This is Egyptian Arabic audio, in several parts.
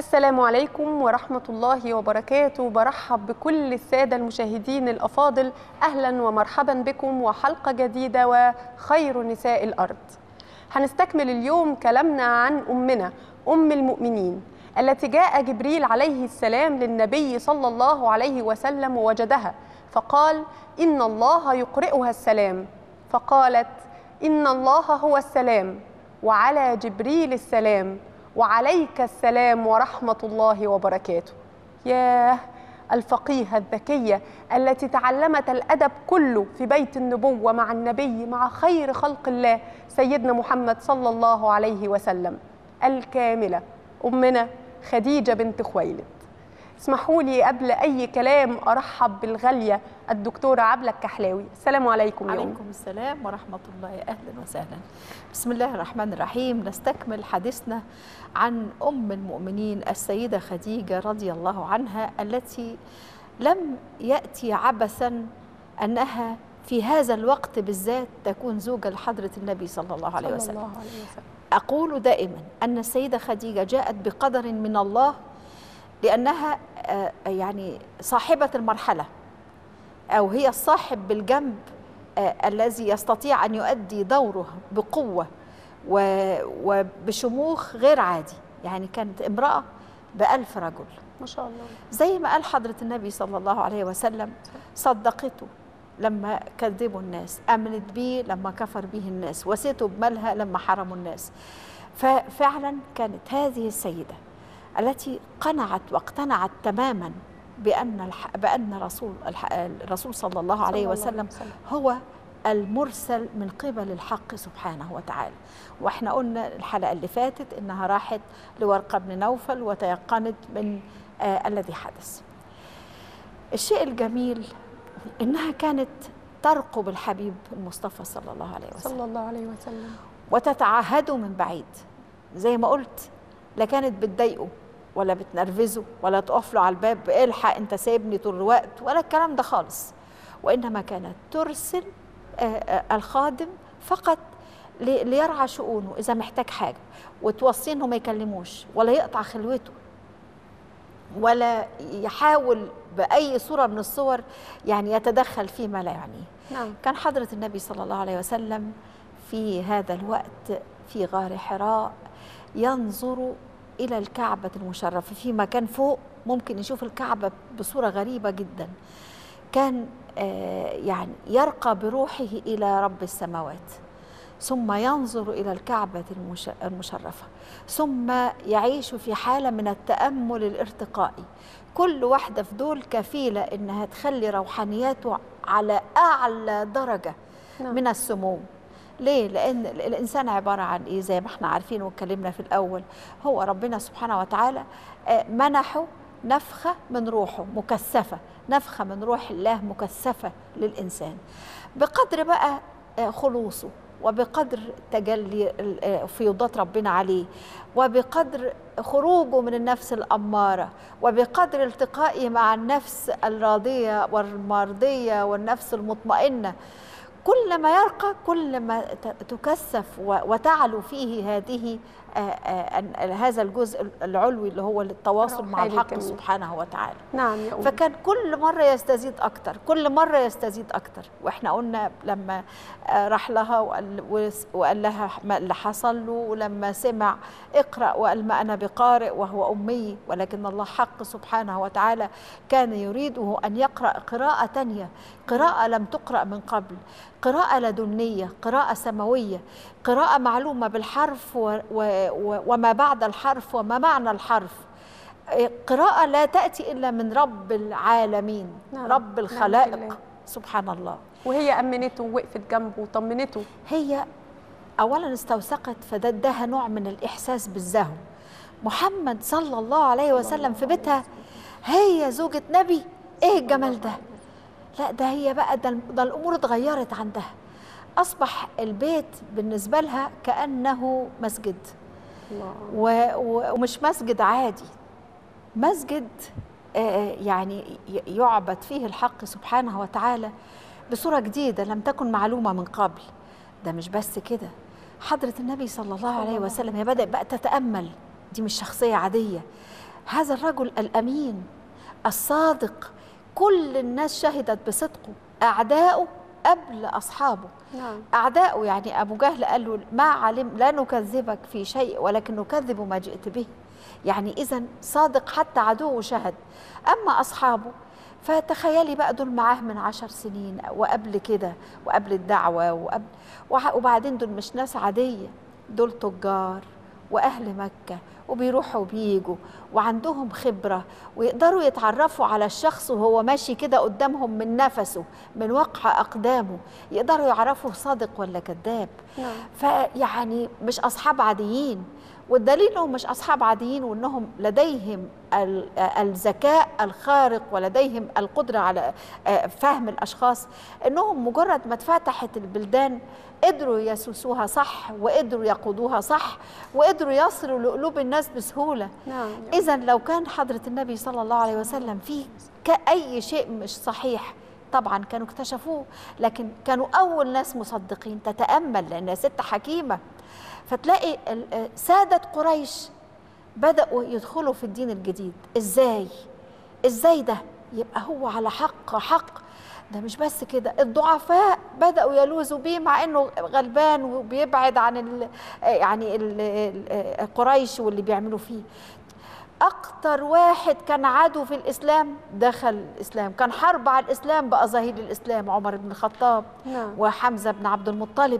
السلام عليكم ورحمة الله وبركاته برحب بكل السادة المشاهدين الأفاضل أهلا ومرحبا بكم وحلقة جديدة وخير نساء الأرض هنستكمل اليوم كلامنا عن أمنا أم المؤمنين التي جاء جبريل عليه السلام للنبي صلى الله عليه وسلم ووجدها فقال إن الله يقرئها السلام فقالت إن الله هو السلام وعلى جبريل السلام وعليك السلام ورحمة الله وبركاته ياه الفقيهة الذكية التي تعلمت الأدب كله في بيت النبوة مع النبي مع خير خلق الله سيدنا محمد صلى الله عليه وسلم الكاملة أمنا خديجة بنت خويلد اسمحوا لي قبل أي كلام أرحب بالغالية الدكتورة عبلة الكحلاوي السلام عليكم يا أم. عليكم السلام ورحمة الله أهلا وسهلا بسم الله الرحمن الرحيم نستكمل حديثنا عن أم المؤمنين السيدة خديجة رضي الله عنها التي لم يأتي عبثا أنها في هذا الوقت بالذات تكون زوجة لحضرة النبي صلى الله عليه صلى وسلم الله عليه وسلم أقول دائما أن السيدة خديجة جاءت بقدر من الله لأنها آه، يعني صاحبة المرحلة أو هي الصاحب بالجنب آه، الذي يستطيع أن يؤدي دوره بقوة و- وبشموخ غير عادي يعني كانت امرأة بألف رجل ما شاء الله زي ما قال حضرة النبي صلى الله عليه وسلم صدقته لما كذبوا الناس آمنت به لما كفر به الناس وسيته بمالها لما حرموا الناس ففعلا كانت هذه السيدة التي قنعت واقتنعت تماما بأن الح... بأن رسول الح... الرسول صلى الله عليه صلى الله وسلم هو المرسل من قبل الحق سبحانه وتعالى واحنا قلنا الحلقة اللي فاتت انها راحت لورقة بن نوفل وتيقنت من آه الذي حدث الشيء الجميل انها كانت ترقب الحبيب المصطفى صلى الله عليه وسلم صلى الله عليه وسلم وتتعهده من بعيد زي ما قلت لا كانت بتضايقه ولا بتنرفزه ولا تقف له على الباب الحق انت سايبني طول الوقت ولا الكلام ده خالص وانما كانت ترسل آه، آه، الخادم فقط لي- ليرعى شؤونه اذا محتاج حاجه وتوصيه انه ما يكلموش ولا يقطع خلوته ولا يحاول باي صوره من الصور يعني يتدخل فيما لا يعنيه نعم كان حضرة النبي صلى الله عليه وسلم في هذا الوقت في غار حراء ينظر إلى الكعبة المشرفة في مكان فوق ممكن يشوف الكعبة بصورة غريبة جدا كان آه، يعني يرقى بروحه إلى رب السماوات ثم ينظر إلى الكعبة المش- المشرفة ثم يعيش في حالة من التأمل الارتقائي كل واحدة في دول كفيلة إنها تخلي روحانياته على أعلى درجة نعم. من السمو ليه؟ لأن الإنسان عبارة عن إيه زي ما احنا عارفين واتكلمنا في الأول هو ربنا سبحانه وتعالى آه، منحه نفخة من روحه مكثفة نفخة من روح الله مكثفة للإنسان بقدر بقى آه، خلوصه وبقدر تجلي ال- آه، فيوضات ربنا عليه وبقدر خروجه من النفس الأمارة وبقدر التقائه مع النفس الراضية والمرضية والنفس المطمئنة كل ما يرقى كل ما ت- تكثف و- وتعلو فيه هذه آه، آه، أن- هذا الجزء العلوي اللي هو التواصل مع روحاني الحق جميل. سبحانه وتعالى نعم يا أم فكان كل مرة يستزيد أكتر كل مرة يستزيد أكتر وإحنا قلنا لما آه، راح لها وقال, وس- وقال لها ما اللي حصل له ولما سمع اقرأ وقال ما أنا بقارئ وهو أمي ولكن الله حق سبحانه وتعالى كان يريده أن يقرأ قراءة تانية قراءة لم تقرأ من قبل قراءة لدنية قراءة سماوية قراءة معلومة بالحرف و و و وما بعد الحرف وما معنى الحرف قراءة لا تأتي إلا من رب العالمين نعم. رب نعم الخلائق بالله. سبحان الله وهي أمنته ووقفت جنبه وطمنته هي أولا استوثقت فده اداها نوع من الإحساس بالزهو محمد صلى الله عليه وسلم في بيتها هي زوجة نبي إيه الجمال ده لا ده هي بقى ده, ده الأمور اتغيرت عندها أصبح البيت بالنسبة لها كأنه مسجد الله و... و... ومش مسجد عادي مسجد آه، يعني ي- يعبد فيه الحق سبحانه وتعالى بصورة جديدة لم تكن معلومة من قبل ده مش بس كده حضرة النبي صلى الله عليه وسلم هي بدأت بقى تتأمل دي مش شخصية عادية هذا الرجل الامين الصادق كل الناس شهدت بصدقه اعداؤه قبل اصحابه نعم اعداؤه يعني ابو جهل قال له ما علم لا نكذبك في شيء ولكن نكذب ما جئت به يعني اذا صادق حتى عدوه شهد اما اصحابه فتخيلي بقى دول معاه من عشر سنين وقبل كده وقبل الدعوة وقبل وح- وبعدين دول مش ناس عادية دول تجار وأهل مكة وبيروحوا وبيجوا وعندهم خبرة ويقدروا يتعرفوا على الشخص وهو ماشي كده قدامهم من نفسه من وقع أقدامه يقدروا يعرفوا صادق ولا كذاب نعم فيعني مش اصحاب عاديين والدليل انهم مش اصحاب عاديين وانهم لديهم ال- الذكاء الخارق ولديهم القدره على آه، فهم الاشخاص انهم مجرد ما اتفتحت البلدان قدروا يسوسوها صح وقدروا يقودوها صح وقدروا يصلوا لقلوب الناس بسهوله نعم إذا لو كان حضرة النبي صلى الله عليه وسلم فيه كأي شيء مش صحيح طبعا كانوا اكتشفوه لكن كانوا أول ناس مصدقين تتأمل لأنها ست حكيمة فتلاقي ال- سادة قريش بدأوا يدخلوا في الدين الجديد إزاي؟ إزاي ده؟ يبقى هو على حق حق ده مش بس كده الضعفاء بدأوا يلوذوا بيه مع انه غلبان وبيبعد عن ال يعني ال ال قريش واللي بيعملوا فيه اكتر واحد كان عدو في الاسلام دخل الاسلام كان حرب على الاسلام بقى ظهير الاسلام عمر بن الخطاب نعم وحمزه بن عبد المطلب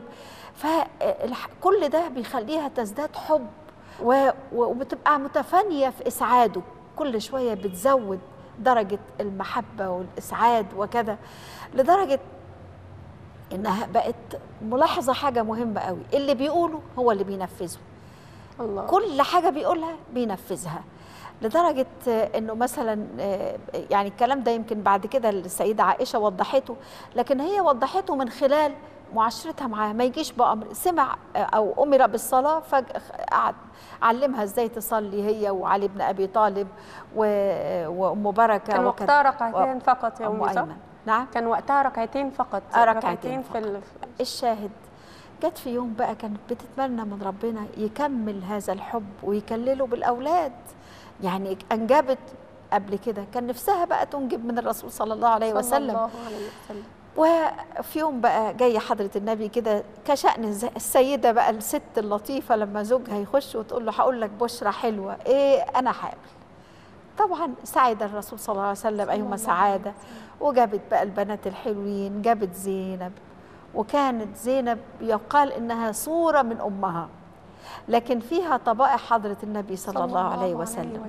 فكل ده بيخليها تزداد حب و- و- وبتبقى متفانيه في اسعاده كل شويه بتزود درجه المحبه والاسعاد وكذا لدرجه انها بقت ملاحظه حاجه مهمه قوي اللي بيقوله هو اللي بينفذه الله كل حاجه بيقولها بينفذها لدرجه آه، انه مثلا آه، يعني الكلام ده يمكن بعد كده السيده عائشه وضحته لكن هي وضحته من خلال معاشرتها معاه ما يجيش بامر سمع آه، او امر بالصلاه فجاه قعد علمها ازاي تصلي هي وعلي بن ابي طالب و- وام بركه كان وكذا. وقتها ركعتين فقط يا ام أمي صح؟ ايمن نعم كان وقتها ركعتين فقط آه، ركعتين في ال... الشاهد جت في يوم بقى كانت بتتمنى من ربنا يكمل هذا الحب ويكلله بالأولاد يعني أنجبت قبل كده كان نفسها بقى تنجب من الرسول صلى الله عليه صلى وسلم الله عليه وسلم وفي يوم بقى جاية حضرة النبي كده كشأن الز- السيدة بقى الست اللطيفة لما زوجها يخش وتقول له هقول لك بشرة حلوة إيه أنا حامل طبعا سعد الرسول صلى الله عليه وسلم أيما سعادة وجابت بقى البنات الحلوين جابت زينب وكانت زينب يقال إنها صورة من أمها لكن فيها طبائع حضرة النبي صلى, الله عليه وسلم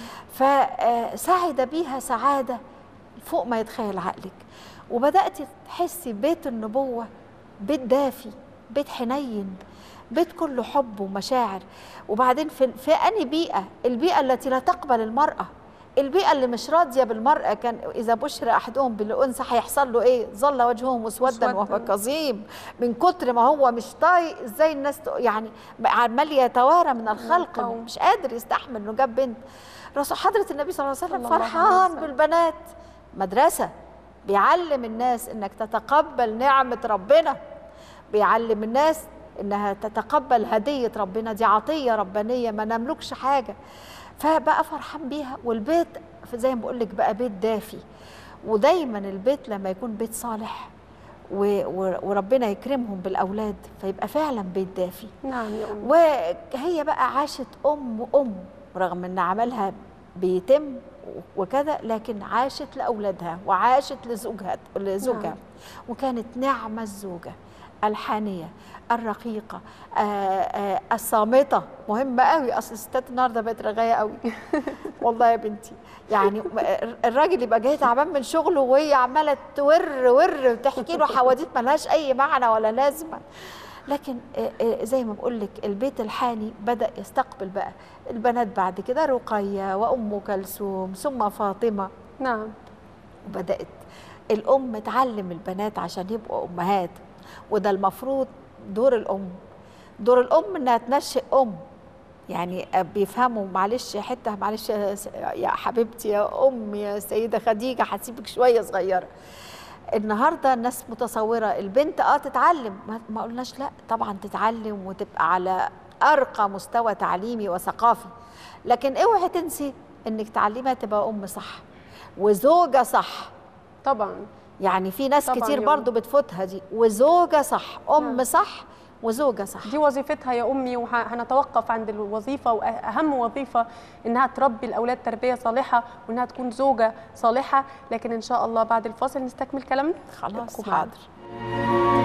فسعد بيها سعادة فوق ما يتخيل عقلك وبدأت تحسي بيت النبوة بيت دافي بيت حنين بيت كله حب ومشاعر وبعدين في, في أني بيئة البيئة التي لا تقبل المرأة البيئة اللي مش راضية بالمرأة كان إذا بشر أحدهم بالأنثى هيحصل له إيه؟ ظل وجهه مسودا وهو مسوداً. كظيم من كتر ما هو مش طايق إزاي الناس ت- يعني عمال يتوارى من الخلق القوم. مش قادر يستحمل إنه جاب بنت رسول حضرة النبي صلى الله عليه وسلم صلى الله عليه فرحان وسلم. بالبنات مدرسة بيعلم الناس إنك تتقبل نعمة ربنا بيعلم الناس إنها تتقبل هدية ربنا دي عطية ربانية ما نملكش حاجة فبقى فرحان بيها والبيت زي ما بقول لك بقى بيت دافي ودايما البيت لما يكون بيت صالح و- و- وربنا يكرمهم بالأولاد فيبقى فعلا بيت دافي نعم يا أمي وهي بقى عاشت ام ام رغم ان عملها بيتم وكذا لكن عاشت لاولادها وعاشت لزوجها لزوجها نعم. وكانت نعمه الزوجه الحانيه الرقيقه آآ آآ الصامته مهمه قوي اصل الستات النهارده بقت رغايه قوي والله يا بنتي يعني الراجل يبقى جاي تعبان من شغله وهي عماله تور ور وتحكي له حواديت ملهاش اي معنى ولا لازمه لكن آه، آه، زي ما بقول لك البيت الحاني بدا يستقبل بقى البنات بعد كده رقيه وام كلثوم ثم فاطمه نعم وبدات الام تعلم البنات عشان يبقوا امهات وده المفروض دور الام دور الام انها تنشئ ام يعني بيفهموا معلش حته معلش يا س- يا حبيبتي يا ام يا سيده خديجه هسيبك شويه صغيره النهارده الناس متصوره البنت اه تتعلم ما- ما قلناش لا طبعا تتعلم وتبقى على ارقى مستوى تعليمي وثقافي لكن اوعي تنسي انك تعلمها تبقى ام صح وزوجه صح طبعا يعني في ناس طبعاً كتير يا برضو بتفوتها دي وزوجه صح ام نعم. صح وزوجه صح دي وظيفتها يا امي وهنتوقف عند الوظيفه واهم وظيفه انها تربي الاولاد تربيه صالحه وانها تكون زوجه صالحه لكن ان شاء الله بعد الفاصل نستكمل كلامنا خلاص ابقوا معنا. حاضر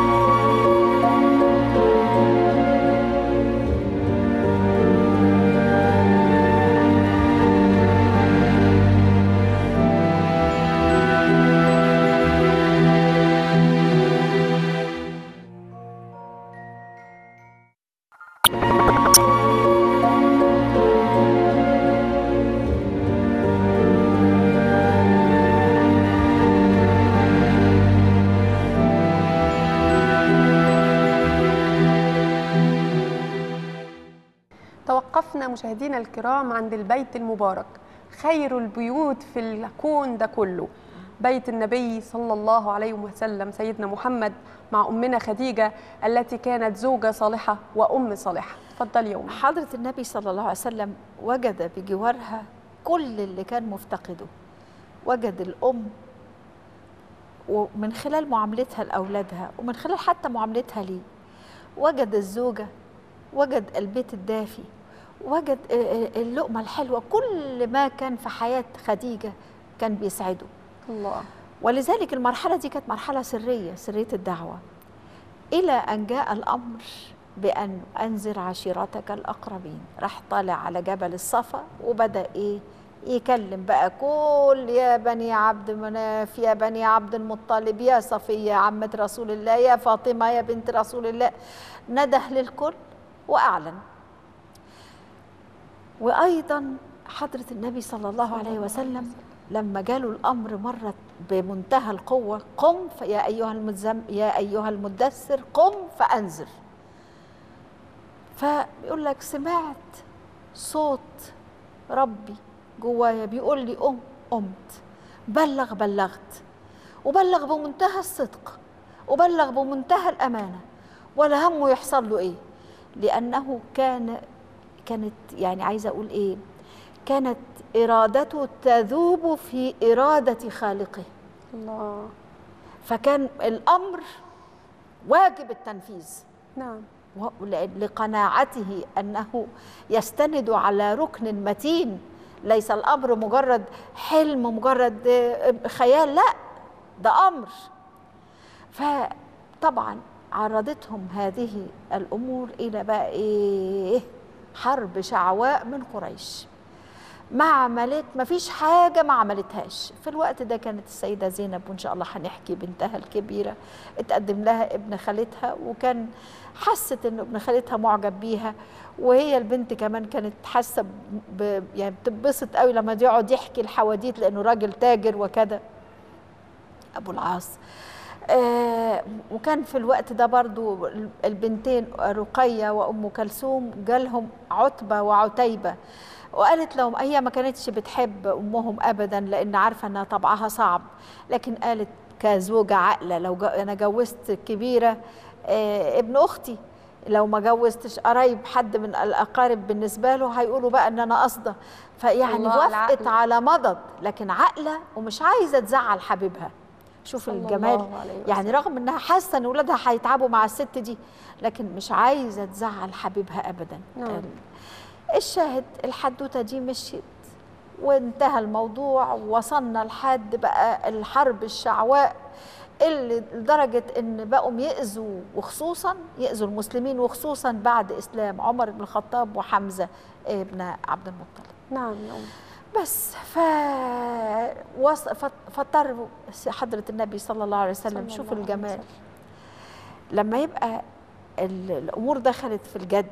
توقفنا مشاهدينا الكرام عند البيت المبارك خير البيوت في الكون ده كله بيت النبي صلى الله عليه وسلم سيدنا محمد مع أمنا خديجة التي كانت زوجة صالحة وأم صالحة اتفضل يا أم حضرة النبي صلى الله عليه وسلم وجد بجوارها كل اللي كان مفتقده وجد الأم ومن خلال معاملتها لأولادها ومن خلال حتى معاملتها ليه وجد الزوجة وجد البيت الدافي وجد اللقمة الحلوة كل ما كان في حياة خديجة كان بيسعده الله ولذلك المرحلة دي كانت مرحلة سرية سرية الدعوة إلى أن جاء الأمر بأن أنذر عشيرتك الأقربين راح طالع على جبل الصفا وبدأ إيه يكلم بقى كل يا بني عبد مناف يا بني عبد المطلب يا صفية عمة رسول الله يا فاطمة يا بنت رسول الله نده للكل وأعلن وأيضا حضرة النبي صلى الله عليه وسلم لما جاله الامر مره بمنتهى القوه قم يا ايها المزم يا ايها المدثر قم فانذر فبيقول لك سمعت صوت ربي جوايا بيقول لي قم قمت بلغ بلغت وبلغ بمنتهى الصدق وبلغ بمنتهى الامانه ولا همه يحصل له ايه لانه كان كانت يعني عايزه اقول ايه كانت ارادته تذوب في اراده خالقه الله فكان الامر واجب التنفيذ نعم و- لقناعته انه يستند على ركن متين ليس الامر مجرد حلم مجرد آه، خيال لا ده امر فطبعا عرضتهم هذه الامور الى بقى ايه حرب شعواء من قريش ما عملت ما فيش حاجة ما عملتهاش في الوقت ده كانت السيدة زينب وإن شاء الله هنحكي بنتها الكبيرة اتقدم لها ابن خالتها وكان حست إن ابن خالتها معجب بيها وهي البنت كمان كانت حاسة ب... يعني بتتبسط قوي لما يقعد يحكي الحواديت لأنه راجل تاجر وكذا أبو العاص آه وكان في الوقت ده برضو البنتين رقية وأم كلثوم جالهم عتبة وعتيبة وقالت لهم هي ما كانتش بتحب امهم ابدا لان عارفه انها طبعها صعب لكن قالت كزوجه عاقله لو جو انا جوزت الكبيره آه ابن اختي لو ما جوزتش قرايب حد من الاقارب بالنسبه له هيقولوا بقى ان انا قصده فيعني الله، وافقت العقل. على مضض لكن عاقله ومش عايزه تزعل حبيبها شوف صلى الجمال الله عليه وسلم. يعني رغم انها حاسه ان اولادها هيتعبوا مع الست دي لكن مش عايزه تزعل حبيبها ابدا نعم. الشاهد الحدوته دي مشيت وانتهى الموضوع ووصلنا لحد بقى الحرب الشعواء اللي لدرجة إن بقوا يأذوا وخصوصا يأذوا المسلمين وخصوصا بعد إسلام عمر بن الخطاب وحمزة ابن عبد المطلب نعم يا أم بس ف وص... فط- فاضطر حضرة النبي صلى الله عليه وسلم صلى شوف الله عليه الجمال وسلم. لما يبقى ال- الامور دخلت في الجد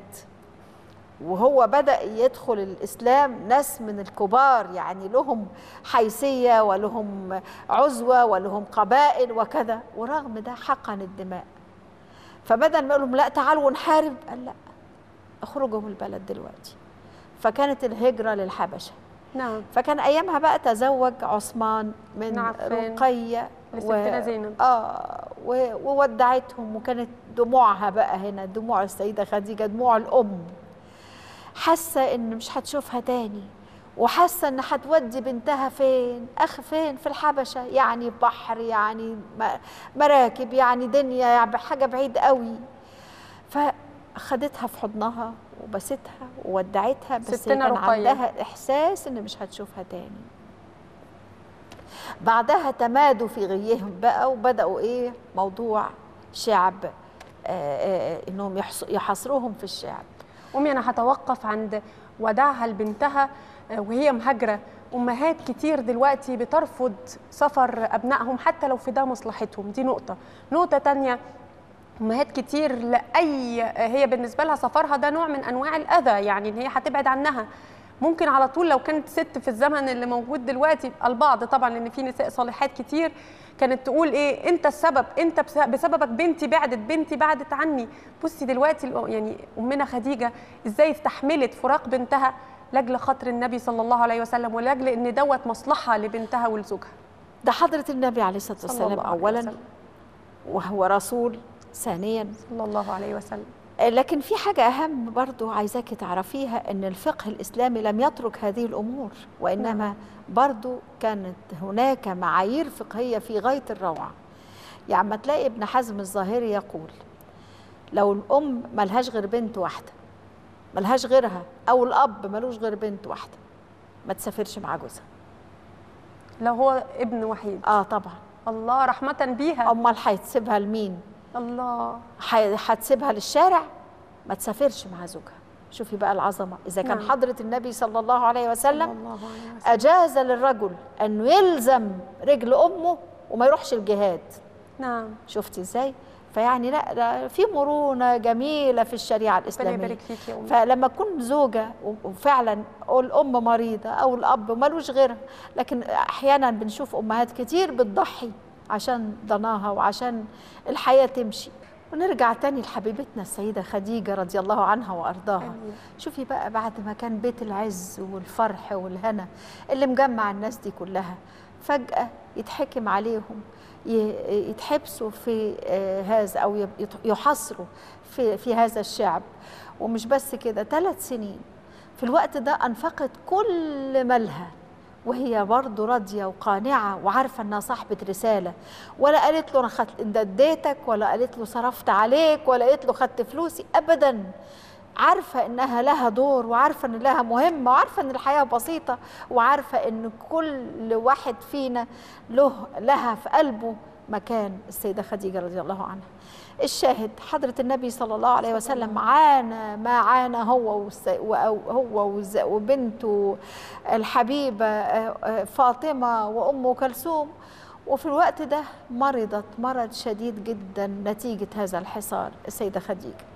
وهو بدا يدخل الاسلام ناس من الكبار يعني لهم حيثيه ولهم عزوه ولهم قبائل وكذا ورغم ده حقن الدماء فبدل ما يقول لهم لا تعالوا نحارب قال لا اخرجوا من البلد دلوقتي فكانت الهجره للحبشه نعم فكان ايامها بقى تزوج عثمان من عفان. رقيه لستنا زينب. اه و- وودعتهم وكانت دموعها بقى هنا دموع السيده خديجه دموع الام حاسه ان مش هتشوفها تاني وحاسه ان هتودي بنتها فين اخ فين في الحبشه يعني بحر يعني م- مراكب يعني دنيا يعني حاجه بعيد قوي فخدتها في حضنها وبستها وودعتها بس هي ستنا كان رقية. عندها احساس ان مش هتشوفها تاني بعدها تمادوا في غيهم بقى وبداوا ايه موضوع شعب آه، آه، انهم يحص- يحاصروهم في الشعب أمي أنا هتوقف عند وداعها لبنتها آه، وهي مهاجرة أمهات كتير دلوقتي بترفض سفر أبنائهم حتى لو في ده مصلحتهم دي نقطة نقطة تانية أمهات كتير لأي هي بالنسبة لها سفرها ده نوع من أنواع الأذى يعني إن هي هتبعد عنها ممكن على طول لو كانت ست في الزمن اللي موجود دلوقتي البعض طبعا لان في نساء صالحات كتير كانت تقول ايه انت السبب انت بس- بسببك بنتي بعدت بنتي بعدت عني بصي دلوقتي الأ- يعني امنا خديجه ازاي استحملت فراق بنتها لاجل خاطر النبي صلى الله عليه وسلم ولاجل ان دوت مصلحه لبنتها ولزوجها ده حضره النبي عليه الصلاه صلى والسلام الله عليه اولا وسلم. وهو رسول ثانيا صلى الله عليه وسلم لكن في حاجة أهم برضو عايزاكي تعرفيها أن الفقه الإسلامي لم يترك هذه الأمور وإنما برضو كانت هناك معايير فقهية في غاية الروعة يعني ما تلاقي ابن حزم الظاهري يقول لو الأم ملهاش غير بنت واحدة ملهاش غيرها أو الأب ملوش غير بنت واحدة ما تسافرش مع جوزها لو هو ابن وحيد آه طبعا الله رحمه بيها أمال هتسيبها لمين الله ح- هتسيبها للشارع ما تسافرش مع زوجها شوفي بقى العظمة إذا كان نعم. حضرة النبي صلى الله عليه صلى وسلم الله عليه وسلم أجاز للرجل أنه يلزم رجل أمه وما يروحش الجهاد نعم شفتي إزاي فيعني لا, لا في مرونة جميلة في الشريعة ربنا الإسلامية يبارك فيك يا امي فلما تكون زوجة وفعلا الأم مريضة أو الأب ملوش غيرها لكن أحيانا بنشوف أمهات كتير بتضحي عشان ضناها وعشان الحياة تمشي ونرجع تاني لحبيبتنا السيدة خديجة رضي الله عنها وأرضاها آمين. شوفي بقى بعد ما كان بيت العز والفرح والهنا اللي مجمع الناس دي كلها فجأة يتحكم عليهم ي- يتحبسوا في آه، هذا أو يت- يحاصروا في, في هذا الشعب ومش بس كده ثلاث سنين في الوقت ده أنفقت كل مالها وهي برضه راضية وقانعة وعارفة إنها صاحبة رسالة ولا قالت له أنا خدت ده اديتك ولا قالت له صرفت عليك ولا قالت له خدت فلوسي أبدا عارفة إنها لها دور وعارفة إن لها مهمة وعارفة إن الحياة بسيطة وعارفة إن كل واحد فينا له لها في قلبه مكان السيدة خديجة رضي الله عنها الشاهد حضرة النبي صلى الله عليه وسلم عانى ما عانى هو والس- وأو- هو وز- وبنته الحبيبة آه، آه، فاطمة وأم كلثوم وفي الوقت ده مرضت مرض شديد جدا نتيجة هذا الحصار السيدة خديجة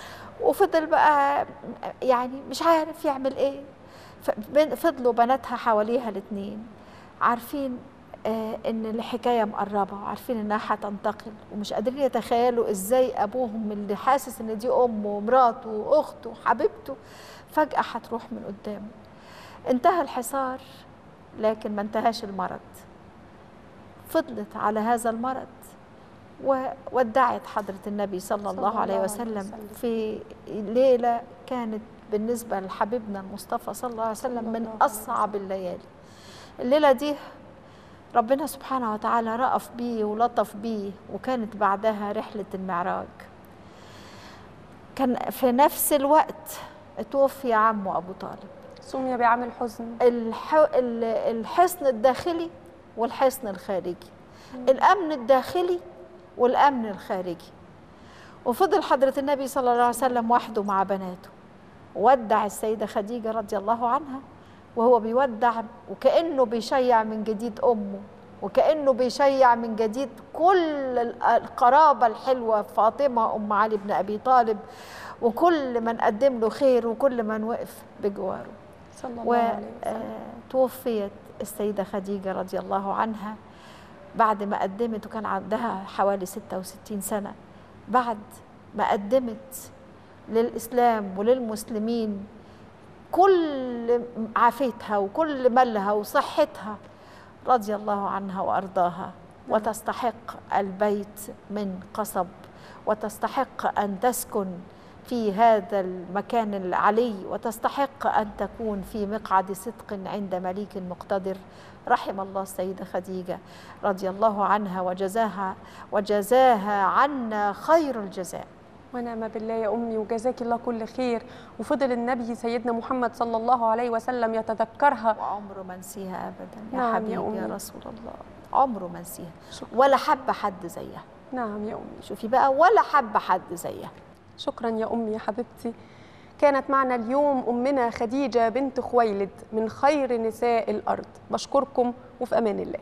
وفضل بقى يعني مش عارف يعمل ايه فبن- فضلوا بناتها حواليها الاثنين عارفين آه ان الحكايه مقربه وعارفين انها هتنتقل ومش قادرين يتخيلوا ازاي ابوهم اللي حاسس ان دي امه ومراته واخته وحبيبته فجاه هتروح من قدامه انتهى الحصار لكن ما انتهاش المرض فضلت على هذا المرض وودعت حضرة النبي صلى الله الله عليه عليه وسلم وسلم. في ليلة كانت بالنسبة لحبيبنا المصطفى صلى الله عليه وسلم صلى من الله عليه أصعب الليالي الليلة دي ربنا سبحانه وتعالى رأف بيه ولطف بيه وكانت بعدها رحلة المعراج كان في نفس الوقت توفي عمه أبو طالب سمي بعام الحزن الح... ال- الحصن الداخلي والحصن الخارجي الامن الداخلي والامن الخارجي وفضل حضره النبي صلى الله عليه وسلم وحده مع بناته ودع السيده خديجه رضي الله عنها وهو بيودع وكانه بيشيع من جديد امه وكانه بيشيع من جديد كل ال- القرابه الحلوه فاطمه ام علي بن ابي طالب وكل من قدم له خير وكل من وقف بجواره صلى الله عليه وسلم وتوفيت السيدة خديجة رضي الله عنها بعد ما قدمت وكان عندها حوالي 66 سنة بعد ما قدمت للإسلام وللمسلمين كل عافيتها وكل مالها وصحتها رضي الله عنها وأرضاها وتستحق البيت من قصب وتستحق أن تسكن في هذا المكان العلي وتستحق أن تكون في مقعد صدق عند مليك مقتدر رحم الله السيدة خديجة رضي الله عنها وجزاها وجزاها عنا خير الجزاء ونعم بالله يا أمي وجزاك الله كل خير وفضل النبي سيدنا محمد صلى الله عليه وسلم يتذكرها وعمره ما نسيها أبدا يا نعم يا حبيبي يا, أمي. رسول الله عمره ما نسيها شكرا. ولا حب حد زيها نعم يا أمي شوفي بقى ولا حب حد زيها شكرا يا أمي يا حبيبتي كانت معنا اليوم أمنا خديجة بنت خويلد من خير نساء الأرض بشكركم وفي أمان الله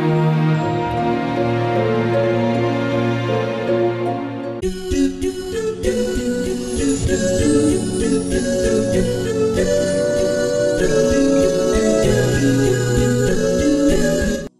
do do do